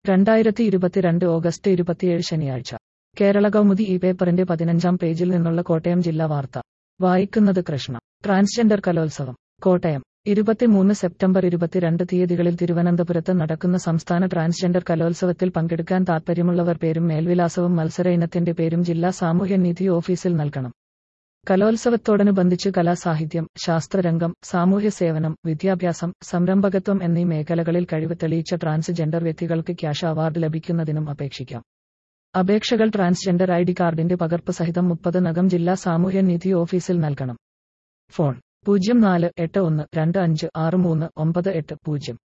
രണ്ടായിരത്തി ഇരുപത്തിരണ്ട് ഓഗസ്റ്റ് ഇരുപത്തിയേഴ് ശനിയാഴ്ച കേരള കൗമുദി ഈ പേപ്പറിന്റെ പതിനഞ്ചാം പേജിൽ നിന്നുള്ള കോട്ടയം ജില്ലാ വാർത്ത വായിക്കുന്നത് കൃഷ്ണ ട്രാൻസ്ജെൻഡർ കലോത്സവം കോട്ടയം ഇരുപത്തിമൂന്ന് സെപ്റ്റംബർ ഇരുപത്തിരണ്ട് തീയതികളിൽ തിരുവനന്തപുരത്ത് നടക്കുന്ന സംസ്ഥാന ട്രാൻസ്ജെൻഡർ കലോത്സവത്തിൽ പങ്കെടുക്കാൻ താൽപ്പര്യമുള്ളവർ പേരും മേൽവിലാസവും മത്സര ഇനത്തിന്റെ പേരും ജില്ലാ സാമൂഹ്യനീതി ഓഫീസിൽ നൽകണം കലോത്സവത്തോടനുബന്ധിച്ച് കലാസാഹിത്യം ശാസ്ത്രരംഗം സാമൂഹ്യ സേവനം വിദ്യാഭ്യാസം സംരംഭകത്വം എന്നീ മേഖലകളിൽ കഴിവ് തെളിയിച്ച ട്രാൻസ്ജെൻഡർ വ്യക്തികൾക്ക് ക്യാഷ് അവാർഡ് ലഭിക്കുന്നതിനും അപേക്ഷിക്കാം അപേക്ഷകൾ ട്രാൻസ്ജെൻഡർ ഐ ഡി കാർഡിന്റെ പകർപ്പ് സഹിതം മുപ്പത് നകം ജില്ലാ സാമൂഹ്യനീതി ഓഫീസിൽ നൽകണം ഫോൺ പൂജ്യം നാല് എട്ട് ഒന്ന് രണ്ട് അഞ്ച് ആറ് മൂന്ന് ഒമ്പത് എട്ട് പൂജ്യം